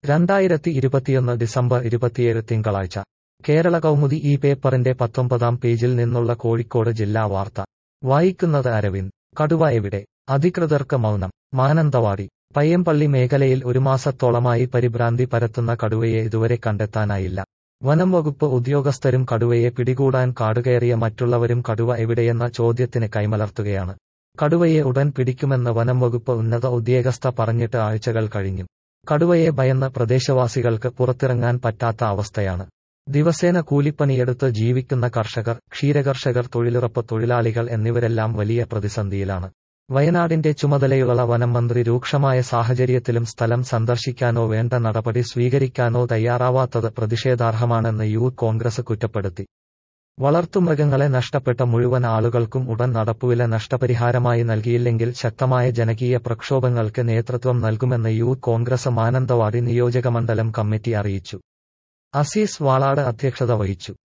രണ്ടായിരത്തി ഇരുപത്തിയൊന്ന് ഡിസംബർ ഇരുപത്തിയേഴ് തിങ്കളാഴ്ച കേരള കൗമുദി ഈ പേപ്പറിന്റെ പത്തൊമ്പതാം പേജിൽ നിന്നുള്ള കോഴിക്കോട് ജില്ലാ വാർത്ത വായിക്കുന്നത് അരവിന്ദ് കടുവ എവിടെ അധികൃതർക്ക് മൗനം മാനന്തവാടി പയ്യമ്പള്ളി മേഖലയിൽ ഒരു മാസത്തോളമായി പരിഭ്രാന്തി പരത്തുന്ന കടുവയെ ഇതുവരെ കണ്ടെത്താനായില്ല വനം വകുപ്പ് ഉദ്യോഗസ്ഥരും കടുവയെ പിടികൂടാൻ കാടുകയറിയ മറ്റുള്ളവരും കടുവ എവിടെയെന്ന ചോദ്യത്തിന് കൈമലർത്തുകയാണ് കടുവയെ ഉടൻ പിടിക്കുമെന്ന് വനം വകുപ്പ് ഉന്നത ഉദ്യോഗസ്ഥ പറഞ്ഞിട്ട് ആഴ്ചകൾ കഴിഞ്ഞു കടുവയെ ഭയന്ന് പ്രദേശവാസികൾക്ക് പുറത്തിറങ്ങാൻ പറ്റാത്ത അവസ്ഥയാണ് ദിവസേന കൂലിപ്പണിയെടുത്ത് ജീവിക്കുന്ന കർഷകർ ക്ഷീരകർഷകർ തൊഴിലുറപ്പ് തൊഴിലാളികൾ എന്നിവരെല്ലാം വലിയ പ്രതിസന്ധിയിലാണ് വയനാടിന്റെ ചുമതലയുള്ള വനം മന്ത്രി രൂക്ഷമായ സാഹചര്യത്തിലും സ്ഥലം സന്ദർശിക്കാനോ വേണ്ട നടപടി സ്വീകരിക്കാനോ തയ്യാറാവാത്തത് പ്രതിഷേധാർഹമാണെന്ന് യൂത്ത് കോൺഗ്രസ് കുറ്റപ്പെടുത്തി വളർത്തുമൃഗങ്ങളെ നഷ്ടപ്പെട്ട മുഴുവൻ ആളുകൾക്കും ഉടൻ നടപ്പുവില നഷ്ടപരിഹാരമായി നൽകിയില്ലെങ്കിൽ ശക്തമായ ജനകീയ പ്രക്ഷോഭങ്ങൾക്ക് നേതൃത്വം നൽകുമെന്ന് യൂത്ത് കോൺഗ്രസ് മാനന്തവാടി നിയോജകമണ്ഡലം കമ്മിറ്റി അറിയിച്ചു അസീസ് വാളാട് അധ്യക്ഷത വഹിച്ചു